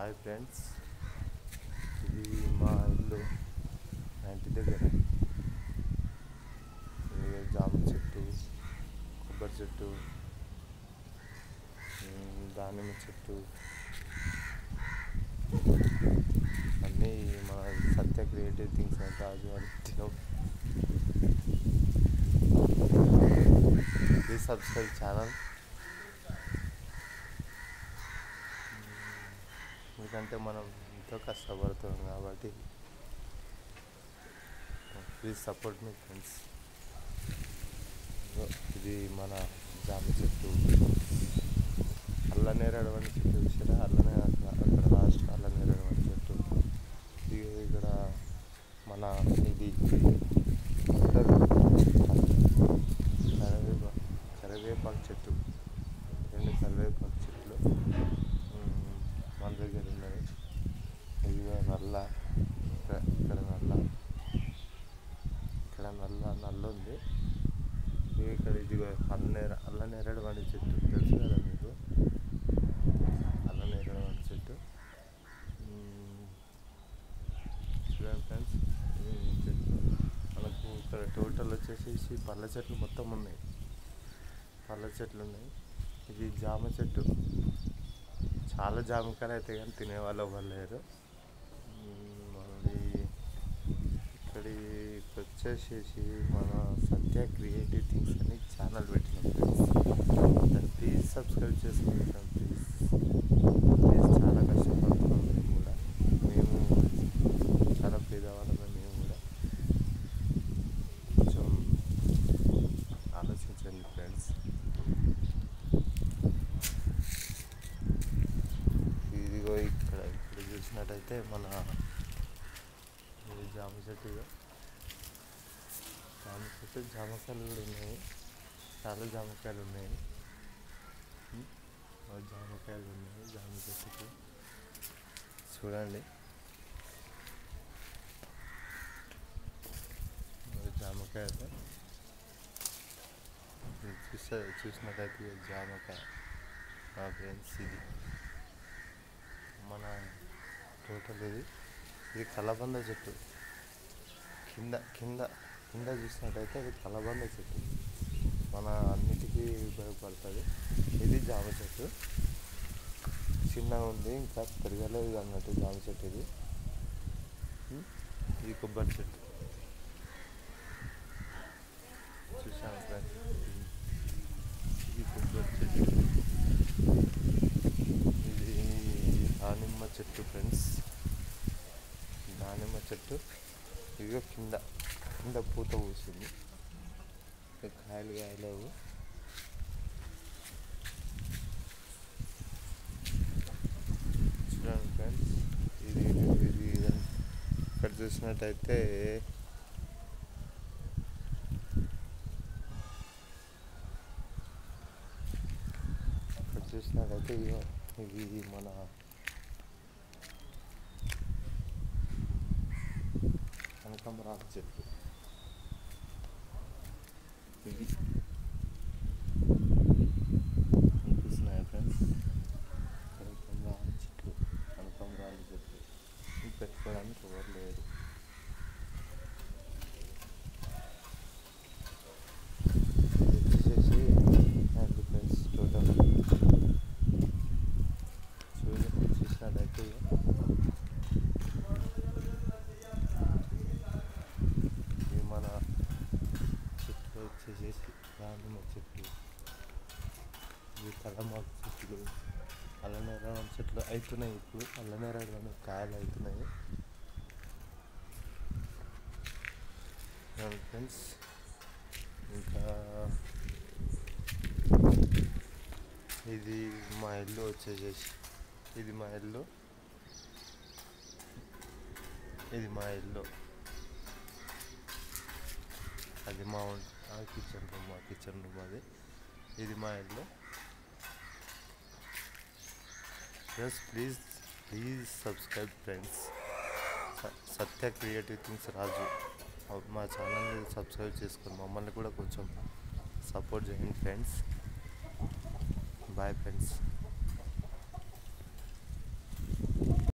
Hi friends ఇది మా ఇల్లు మా ఇంటి దగ్గర ఇది జామ చెట్టు కొబ్బరి చెట్టు ఉమ్, దానిమ్మ చెట్టు అన్నీ మా సత్య క్రియేటివ్ థింగ్స్ అంటే రాజు అని తినం ప్లీజ్ సబ్స్క్రైబ్ ఛానల్ ఎందుకంటే మనం ఎంతో కష్టపడుతున్నాం కాబట్టి ప్లీజ్ సపోర్ట్ మీ ఫ్రెండ్స్ ఇది మన జామ చెట్టు అల్లనేరడు అని చెట్టు చూసారా అల్లనే అక్కడ అక్కడ లాస్ట్ అల్లనేరడు అని చెట్టు ఇది ఇక్కడ మన ఇది అంటారు కరివేపా కరివేపాకు చెట్టు రెండు కరివేపాకు చెట్లు ఉమ్, మన దగ్గర ఉన్నది ఇది నల్ల ఇక్కడ ఇక్కడ నల్ల ఇక్కడ నల్ల నల్ల ఉంది ఇది ఇక్కడ ఇదిగో అల్లనేర అల్లనేరడు వంటి చెట్టు తెలుసు కదా మీకు అల్లనేరడు వంటి చెట్టు ఉమ్, చూడండి ఫ్రెండ్స్ ఈ చెట్టు మనకు ఇక్కడ టోటల్ వచ్చేసి పళ్ళ చెట్లు మొత్తం ఉన్నాయి పళ్ళ చెట్లు ఉన్నాయి ఇది జామ చెట్టు చాలా జామకాయలు అయితే కానీ తినేవాళ్ళు ఎవరు లేరు ఉమ్, మళ్ళీ ఇక్కడి వచ్చేసేసి మన సత్య క్రియేటివ్ థింగ్స్ అని ఛానల్ పెట్టినాం ఫ్రెండ్స్ దాన్ని ప్లీజ్ సబ్స్క్రైబ్ చేసుకోండి ప్లీజ్ ప్లీజ్ చాలా కష్టపడుతున్నాం మేము కూడా మేము చాలా పేదవాళ్ళమే మేము కూడా కొంచెం ఆలోచించండి ఫ్రెండ్స్ ఇదిగో ఇక్కడ ఇక్కడ చూసినట్టయితే మన ఇది జామ చెట్టు ఇదో. జామ చెట్టు జామకాయలు కూడా ఉన్నాయి చాలా జామకాయలు ఉన్నాయి ఉమ్, ఓ జామకాయలు ఉన్నాయి జామ చెట్టుకి చూడండి ఓ జామకాయలు ఇది చూసే చూసినట్టయితే ఇది జామకాయ మా ఫ్రెండ్స్ ఇది మన టోటల్ ఇది ఇది కలబంద చెట్టు కింద కింద కింద చూసినట్టయితే అది కలబంద చెట్టు మన అన్నిటికీ ఉపయోగపడుతుంది ఇది జామ చెట్టు చిన్నగా ఉంది ఇంకా పెరగలేదు అన్నట్టు జామ చెట్టు ఇది ఉమ్, ఇది కొబ్బరి చెట్టు చూసాను ఫ్రెండ్స్ ఇది కొబ్బరి చెట్టు ఇది దానిమ్మ చెట్టు ఫ్రెండ్స్ దానిమ్మ చెట్టు ఇదిగో కింద కింద పూత పూసింది ఇంకా కాయలు కాయలేవు చూడండి ఫ్రెండ్స్ ఇది ఇది ఇది ఇక్కడ చూసినట్టయితే ఇక్కడ చూసినట్టయితే ఇగో ఇవి మన కనకాంబరాల చెట్లు ఇవి కనిపిస్తున్నాయి ఫ్రెండ్స్ కనకాంబరాల చెట్లు కనకాంబరాల చెట్లు ఇవి పెట్టుకోవడానికి ఎవరు లేరు ఇది వచ్చేసి అండ్ ఫ్రెండ్స్ టోటల్ చూడండి చూసినట్టయితే ఇది మన చెట్లు వచ్చేసేసి దానిమ్మ చెట్లు ఇవి కలమాకు చెట్లు అల్లనేరడం చెట్లు అవుతున్నాయి ఇప్పుడు అల్లనేరడం కాయలు అవుతున్నాయి ఫ్రెండ్స్ ఇంకా ఇది మా ఇల్లు వచ్చేసేసి ఇది మా ఇల్లు ఇది మా ఇల్లు అది మా వం- ఆ కిచెన్ రూమ్ మా కిచెన్ రూమ్ అది ఇది మా ఇల్లు plus please please subscribe friends Satya creative things Raju మా ఛానల్ని సబ్స్క్రైబ్ చేసుకొని మమ్మల్ని కూడా కొంచెం సపోర్ట్ చేయండి ఫ్రెండ్స్ బాయ్ ఫ్రెండ్స్